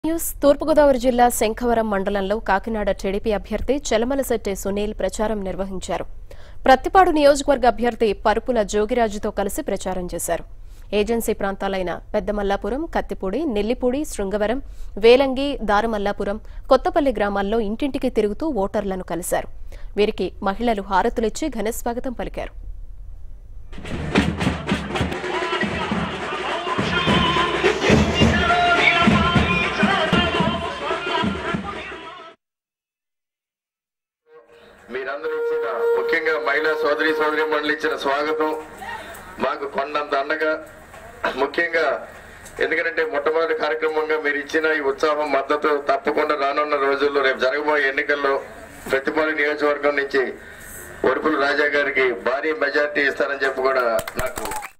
news తూర్పుగోదావరి జిల్లా శంఖవరం మండలంలో Kakinada TDP అభ్యర్థి చెలమలశెట్టి సునీల్ ప్రచారం నిర్వహించారు ప్రత్తిపాడు నియోజకవర్గ అభ్యర్థి పరుపుల జోగిరాజుతో కలిసి ప్రచారం చేశారు ఏజెన్సీ ప్రాంతాలైన పెద్దమల్లాపురం కత్తిపూడి నెల్లిపూడి శృంగవరం వేలంగి దారమల్లాపురం కొత్తపల్లి గ్రామాల్లో ఇంటింటికి తిరుగుతూ ఓటర్లను కలిశారు వీరికి మహిళలు హారతులిచ్చి ఘనస్వాగతం పలికారు మీరందరూ ఇచ్చిన ముఖ్యంగా మహిళా సోదరి సోదరి మండలి ఇచ్చిన స్వాగతం మాకు కొండంత అండగా ముఖ్యంగా ఎందుకంటే మొట్టమొదటి కార్యక్రమంగా మీరు ఇచ్చిన ఈ ఉత్సాహం మద్దతు తప్పకుండా రానున్న రోజుల్లో రేపు జరగబోయే ఎన్నికల్లో ప్రతిపాడు నియోజకవర్గం నుంచి వరుపుల రాజా గారికి భారీ మెజార్టీ ఇస్తారని చెప్పి కూడా నాకు